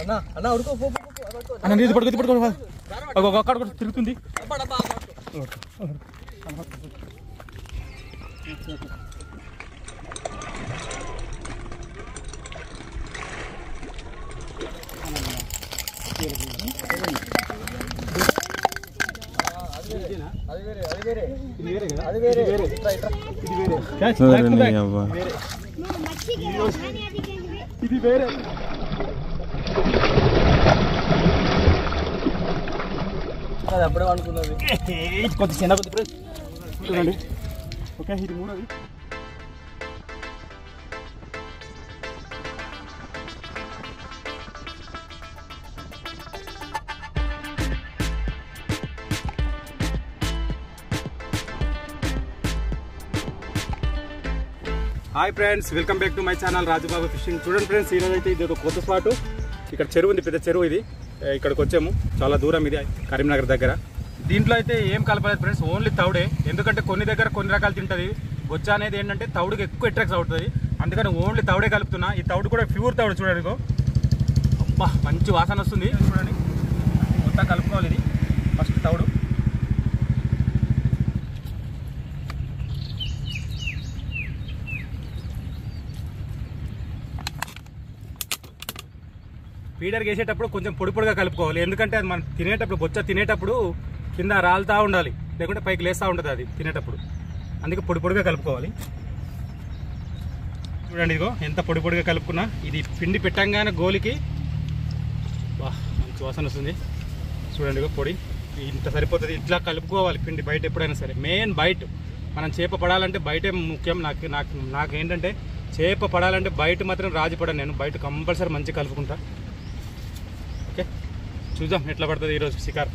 అన్న అన్న ఉడుకో పో పో, పో, పో, పట్టుకో. అన్న ఇది పడుకో ఇది పడుకో అగో, అగో, అక్కడ కూడా తిరుగుతుంది డబ్బా, డబ్బా, పట్టుకో. అది వేరే అది వేరే అది వేరే ఇట్రా, ఇట్రా. Catch, back to back. ఇది వేరే అది అప్పుడే అనుకున్నది ఇది కొద్ది చిన్న కొద్ది ప్రెస్ చూడండి ఓకే ఇది మూడోది hi friends welcome back to my channel Rajubabu fishing చూడండి ఫ్రెండ్స్ ఈరోజు అయితే ఇది ఒక కొత్త స్పాట్ ఇక్కడ చెరువు ఉంది పెద్ద చెరువు ఇది ఏ, ఇక్కడికి వచ్చాము చాలా దూరం ఇది కరీంనగర్ దగ్గర దీంట్లో అయితే ఏం కలపలేదు ఫ్రెండ్స్ ఓన్లీ తౌడే ఎందుకంటే కొన్ని దగ్గర కొన్ని రకాలు తింటుంది బొచ్చ అనేది ఏంటంటే తౌడుకి ఎక్కువ అట్రాక్ట్ అవుతుంది అందుకని ఓన్లీ తౌడే కలుపుతున్నా ఈ తౌడు కూడా ప్యూర్ తౌడు చూడండి ఇగో. అబ్బా మంచి వాసన వస్తుంది చూడండి మొత్తం కలుపుకోవాలి ఇది ఫస్ట్ తౌడు ఫీడర్ వేసేటప్పుడు కొంచెం పొడి పొడిగా కలుపుకోవాలి ఎందుకంటే అది మనం తినేటప్పుడు బొచ్చ తినేటప్పుడు కింద రాలుతూ ఉండాలి లేకుంటే పైకి లేస్తూ ఉంటుంది అది తినేటప్పుడు అందుకే పొడి పొడిగా కలుపుకోవాలి చూడండి ఇదిగో ఎంత పొడి పొడిగా కలుపుకున్నా ఇది పిండి పెట్టంగానే గోలికి బా మంచి వాసన వస్తుంది చూడండి ఇగో పొడి ఇంత సరిపోతుంది ఇట్లా కలుపుకోవాలి పిండి బయట ఎప్పుడైనా సరే మెయిన్ బయట మనం చేప పడాలంటే బయటే ముఖ్యం నాకు నాకు నాకు ఏంటంటే చేప పడాలంటే బయట మాత్రం రాజు పడను నేను బయట కంపల్సరీ మంచిగా కలుపుకుంటా ఓకే చూద్దాం ఎట్లా పడుతుంది ఈరోజు షికార్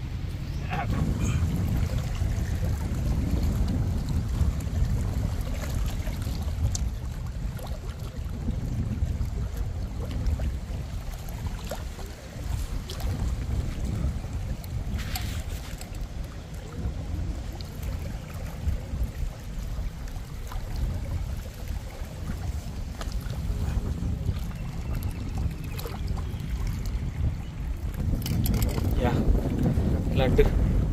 యా లడ్డు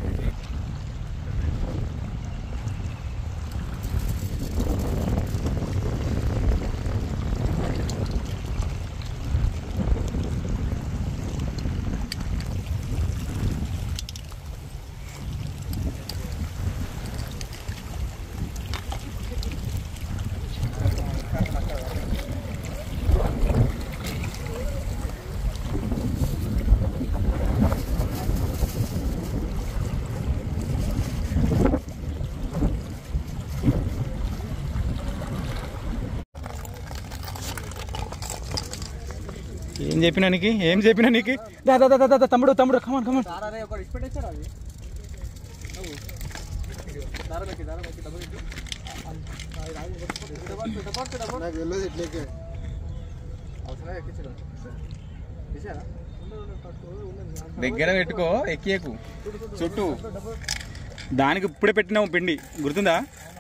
ఏం చెప్పినా నీకు ఏం చెప్పినా నీకు దా దా దా, దా దా, తమ్ముడు తమ్ముడు కమాన్ కమాన్ దారా ఒకటి ఇచ్చి పెట్టేశాడు అది నువ్వు. దారం ఎక్కి, దారం ఎక్కి, డబ్బులు ఎక్కి. అది రాయి, డబ్బా, డబ్బా, డబ్బా. నాకు తెలియదు ఇట్లెక్కే. అవసరమే ఎక్కించడం. తీసారా? ఉండు, ఉండు, పట్టుకో, ఉండు. దగ్గర పెట్టుకో ఎక్కియకు చుట్టూ దానికి ఇప్పుడే పెట్టినాము పిండి గుర్తుందా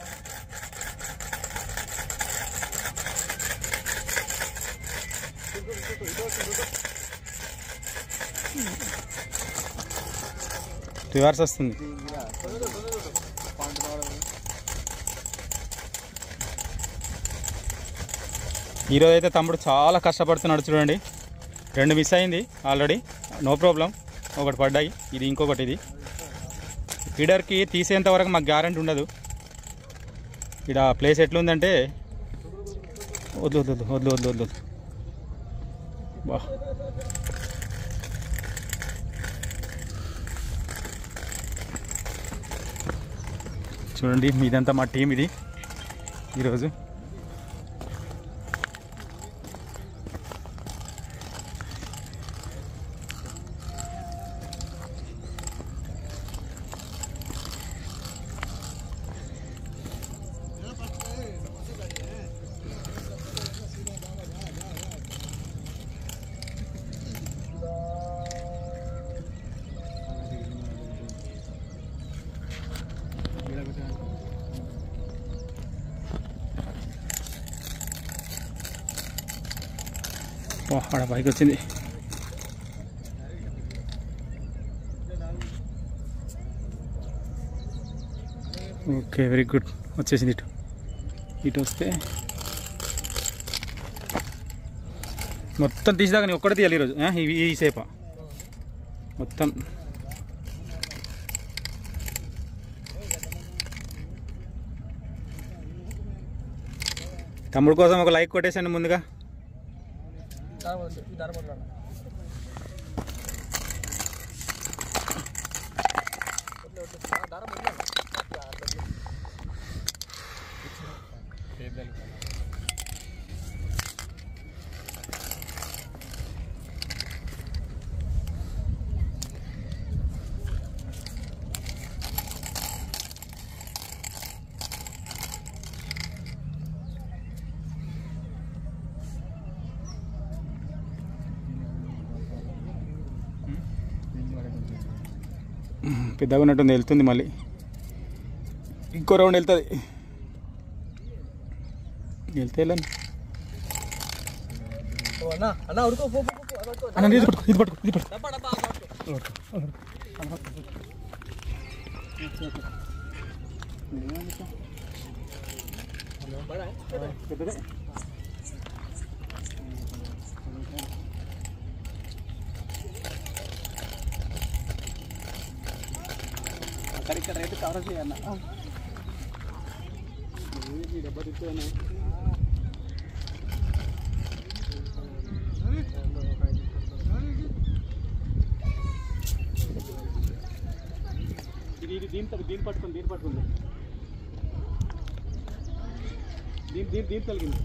రివర్స్ వస్తుంది ఈరోజు అయితే తమ్ముడు చాలా కష్టపడుతున్నాడు చూడండి రెండు మిస్ అయింది ఆల్రెడీ నో ప్రాబ్లం ఒకటి పడ్డాయి ఇది ఇంకొకటి ఇది ఫీడర్కి తీసేంత వరకు మాకు గ్యారంటీ ఉండదు ఇక్కడ ప్లేస్ ఎట్లుందంటే వద్దు వద్దు వద్దు వద్దు వద్దు వద్దు వద్దు బా చూడండి మీదంతా మా టీం ఇది ఈరోజు ఓ, ఆడ పైకి వచ్చింది ఓకే వెరీ గుడ్ వచ్చేసింది ఇటు ఇటు వస్తే మొత్తం తీసిదాకా నేను ఒక్కడే తీయాలి ఈరోజు ఆ, ఇవి ఈ సేప మొత్తం తమ్ముడు కోసం ఒక లైక్ కొట్టేసాను ముందుగా దారం వద్దు, ఈ దారం వదలాలి. వదిలే, వదిలే. ఆ, దారం వదిలేయండి. ఆ, అట్లా వదిలే. పెద్దగా ఉన్నట్టుంది వెళ్తుంది మళ్ళీ ఇంకో రౌండ్ వెళ్తుంది వెళ్తే వెళ్ళను ఓ, అన్న అన్న ఉడుకో పో పో, పో, పో. అది పట్టుకో. అన్న ఇది పట్టుకో ఇది పట్టుకో ఇది పట్టుకో డబ్బా డబ్బా అది పట్టుకో. బడా, బడా. అక్కడిక్కడ రేటు కవర్ చేయన్న డబ్బా తిప్పుతున్నా ఇది ఇది దీంతో దీన్ని పట్టుకుంది దీన్ని పట్టుకుంది దీని దీని దీని తొలగింది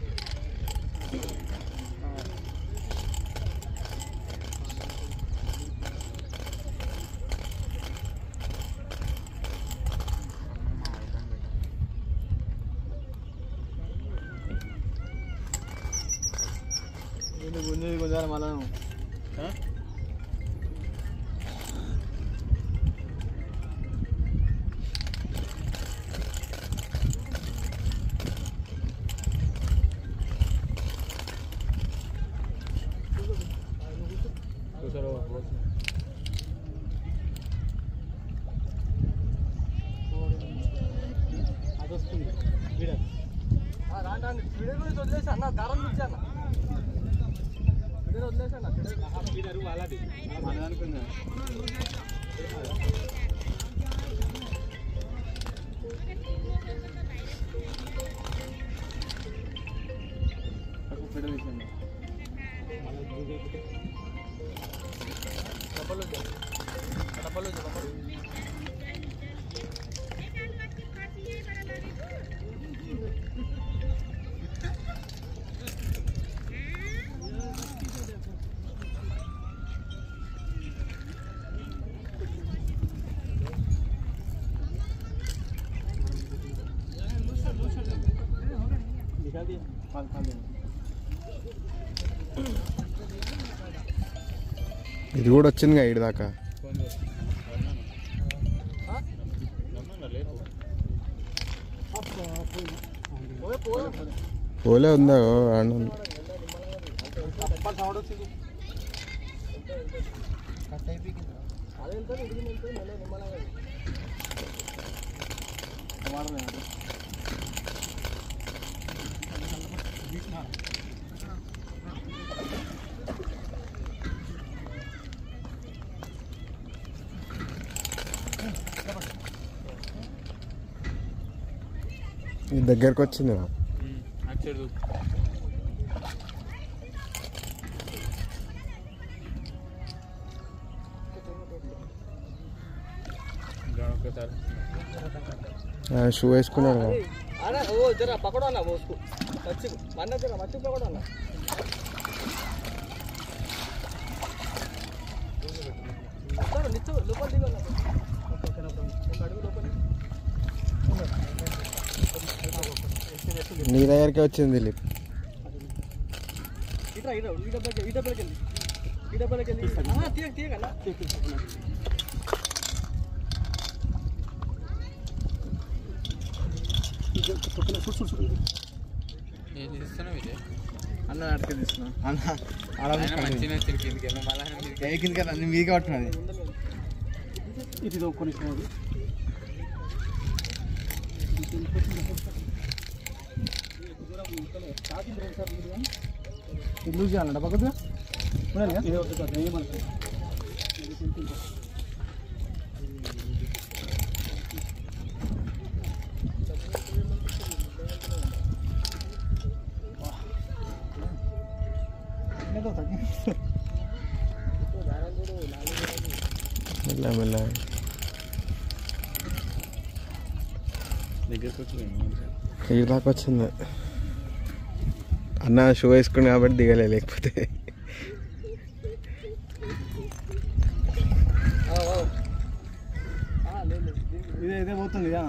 ఇది గుంజేది గుంజాలి మళ్ళా అది వస్తుంది వీడ ఆ, రాండి రాండి వీడియో గురించి వదిలేసి అన్న దారం నుంచి అన్న వీడియో వదిలేసి అన్న వీడియో వీడరు వాళ్ళది మన అనుకున్నా డబ్బలు వద్దు. డబ్బలు వద్దు, డబ్బలు. दिखा दिया పాలు పాలు ఇది కూడా వచ్చిందిగా ఇటు దాకా పోయి పోయి పోలే ఉందా ఓ, ఆడ ఉంది. అప్పటి సౌండ్ వచ్చింది అదే ఎంత ఇడిగి ఎంత నెల నిమ్మలంగా ఇది దగ్గరకు వచ్చింది రా. అచ్చడు ఆ, షూ వేసుకున్నాడు కదా. అన్న ఓ జర పకోడా అన్న మోసుకు మచ్చి మన్న జర మచ్చి పకోడా అన్న వస్తాను, నిచ్చు లోపల దిగు అన్న. ఒక అడుగు లోపల దిగు. నీ దగ్గరికి వచ్చింది దిలీప్ ఇట్రా ఇట్రా ఈ డబ్బాకి ఈ డబ్బాకి వెళ్ళి ఈ డబ్బాకి వెళ్ళి ఆ, తీయక తీయక అన్న అన్న అడిగి తీసుకున్నా అన్న కిందకి అన్ని మీదికి పట్టున్నది ఇది కొన్ని ఇది లూజ్ చేయాలంట పక్కగా ఇది ఏమంటారు మెల్ల మెల్ల ఈ దాకా వచ్చింది అన్న షూ వేసుకుని కాబట్టి దిగలే లేకపోతే ఇదే ఇదే పోతుంది ఇదా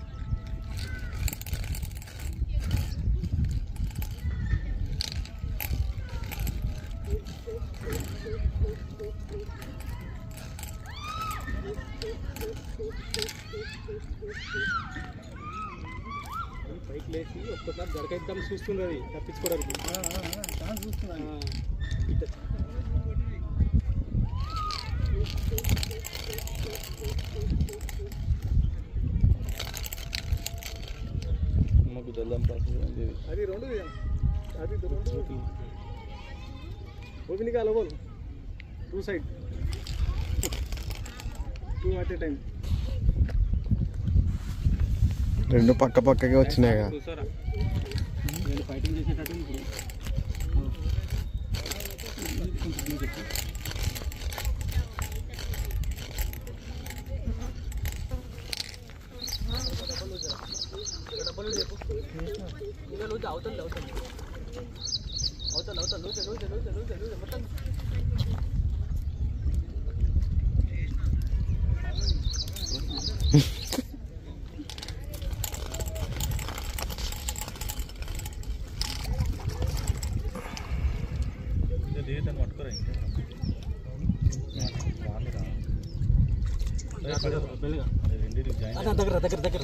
పైకి లేచి ఒక్కసారి జడకైద్దాం చూస్తున్నది తప్పించుకోవడానికి చూస్తున్నాను ఆ, ఇట్ట. అది రెండు తీయండి. అది ఇది రెండు ఓపెన్ కాల బోల్ two side two at a time రెండు పక్క పక్కకే వచ్చినాయి కదా చూసారా నేను ఫైటింగ్ చేసేటట్టు ఇప్పుడు దగ్గర దగ్గర దగ్గర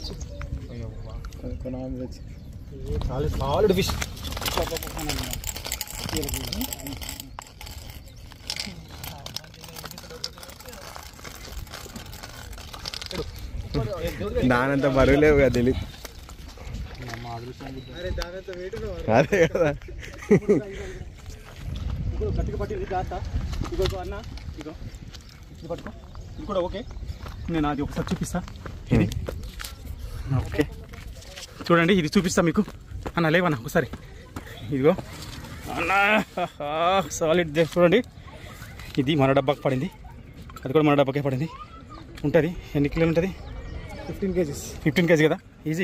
చాలా సాలిడ్ ఫిష్ దానంత బరువు లేవు కదా దిలీప్ అరే దానంత వెయిట్ అదే కదా ఇప్పుడు గట్టిగా పట్టింది జాగ్రత్త ఇగో ఇగో అన్న ఇగో ఇది పట్టుకో ఇది కూడా ఓకే నేను అది ఒకసారి చూపిస్తా ఇది ఓకే చూడండి ఇది చూపిస్తా మీకు అన్న లేవన్న ఒకసారి ఇదిగో అన్న సాలిడ్ చూడండి ఇది మన డబ్బాకి పడింది అది కూడా మన డబ్బాకే పడింది ఉంటుంది ఎన్ని కిలోలు ఉంటుంది ఫిఫ్టీన్ కేజీస్ ఫిఫ్టీన్ కేజీ కదా ఈజీ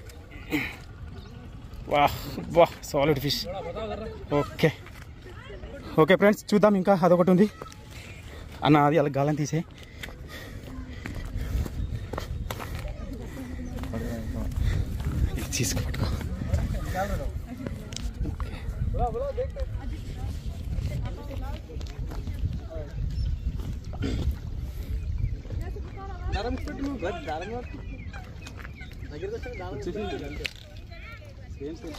వా వా solid fish okay okay friends చూద్దాం ఇంకా అదొకటి ఉంది అన్న అది అలా గాలం తీసే ఇది తీసుకు పట్టుకో దారం పెట్టు నువ్వు బస్ దారం పట్టు. దగ్గరికి వచ్చాక దారం పెట్టు. సేమ్ సేమ్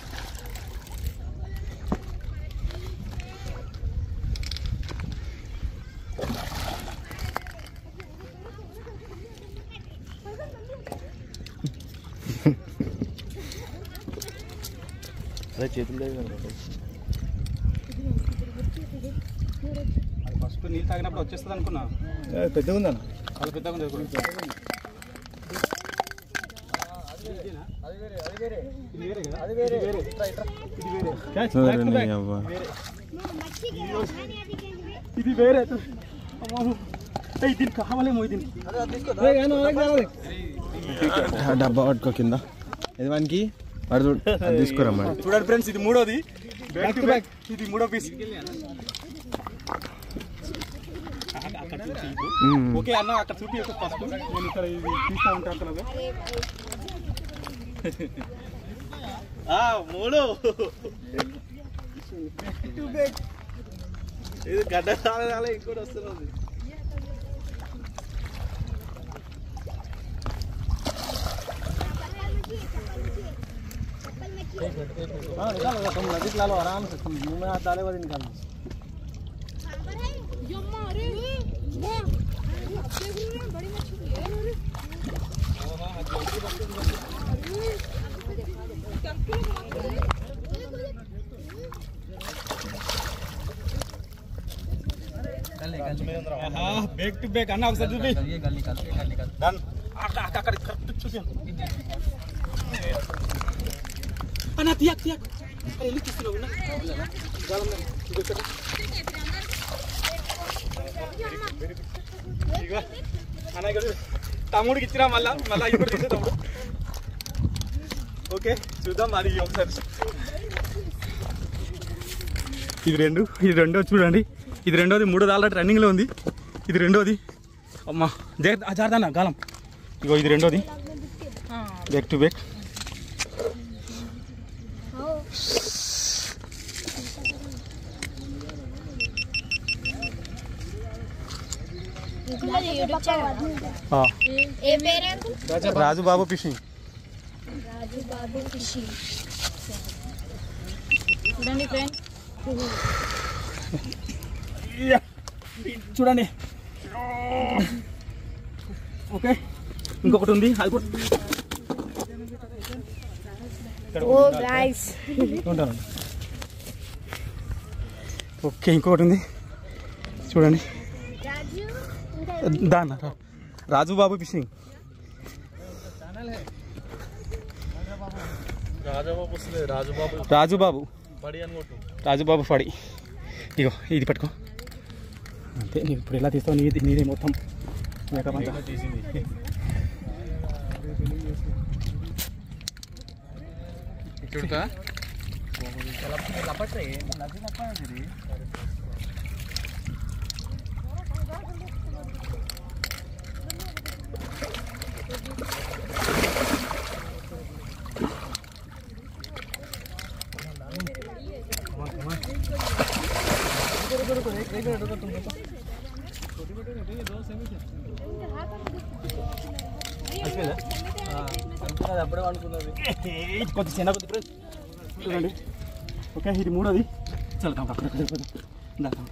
అదే చేతులు అది ఫస్ట్ నీళ్ళు తాగినప్పుడు వచ్చేస్తుంది అనుకున్నా పెద్దగా ఉందన్న చాలా పెద్దగా ఉంది అది కూడా. అది వేరే అది వేరే ఇది వేరే కదా అది వేరే ఇట్రా ఇట్రా ఇది వేరే Catch, back to back. ఇది వేరే అమ్మో. ఏయ్, దీనికి కావాలేమో దీనికి అదే అది తీసుకో అదే కానీ అలాగే కావాలి. డబ్బా పట్టుకో కింద ఇది వానికి వాడు చూడు అది తీసుకురా మరి చూడండి ఫ్రెండ్స్ ఇది మూడోది బ్యాక్ టు బ్యాక్ ఇది మూడో పీస్ మ్మ్. ఓకే అన్న అక్కడ చూపి ఫస్ట్ నేను ఇక్కడ ఇది తీస్తా ఉంటాను అంటున్నాను మూడు ఇది గడ్డ రాలే ఇంకోటి వస్తున్నది हाँ निकाल लो तुम नदी ला लो आराम से तुम मुंह में हाथ डाले हुए निकाल लो बड़ी मछली है బ్యాక్ టు బ్యాక్ అన్న ఒకసారి చూపి గల్లీ గల్లీ గల్లీ గల్లీ గల్లీ డన్ అక్కడ అక్కడ అక్కడ కరెక్ట్ చూసాను అన్న తీయక్ తీయక్ అరే ఎందుకు తీస్తున్నావు ఉన్నా గాలం మీద. ఇదిగో ఇక్కడ. ఇదిగో. అన్న ఇక్కడ చూడు. తమ్ముడికి ఇచ్చినా మళ్ళా మళ్ళా ఇప్పుడు తీసే తమ్ముడు ఓకే చూద్దాం అది ఒకసారి ఇది రెండు ఇది రెండో చూడండి ఇది రెండోది మూడోది ఆల్రెడీ రన్నింగ్లో ఉంది ఇది రెండోది అమ్మా జాగ్రత్త జాగ్రత్త గాలం ఇగో ఇది రెండోది back to back YouTube channel ఏ పేరు uncle Raju Babu fishing Raju Babu fishing చూడండి ఫ్రెండ్ చూడండి ఓకే ఇంకొకటి ఉంది అది కూడా ఇక్కడ ఓ ఉంది. గైస్ ఉంటాను ఓకే ఇంకొకటి ఉంది చూడండి రాజు దాన్న రాజు బాబు ఫిషింగ్ రాజాబాబు వస్తుంది రాజుబాబు రాజు బాబు బడి అనుకోటు రాజుబాబు ఫడి ఇగో ఇది పట్టుకో అంతే నీకు ఇప్పుడు ఎలా తీస్తావు నీది నీదే మొత్తం మేకప్ అంతా తీసింది చూడకా అప్పుడే అనుకున్నది ఇది కొంచెం చిన్న కొద్ది ఫ్రెండ్స్ చూడండి ఓకే ఇది మూడోది చల్ కామ్ అక్కడ వెళ్ళిపోదాం ఇందా కామ్.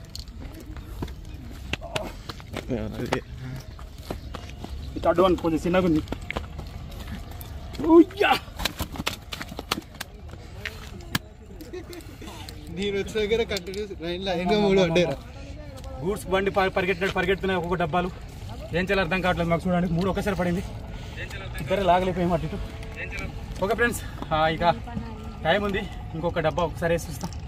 ఇది థర్డ్ వన్ కొంచెం చిన్నగా ఉంది ఉయ్యా! నేను వచ్చిన దగ్గర కంటిన్యూస్ లైన్ లైన్గా మూడు పడ్డారు గూడ్స్ బండి ప- పరిగెట్టినట్టు పరిగెడుతున్నాయి ఒక్కొక్క డబ్బాలు ఏం చేయాలి అర్థం కావట్లేదు మాకు చూడండి మూడు ఒకేసారి పడింది ఇద్దరే లాగలేకపోయాం అటు ఇటు ఓకే ఫ్రెండ్స్ ఇక టైం ఉంది ఇంకొక డబ్బా ఒకసారి వేసి చూస్తాం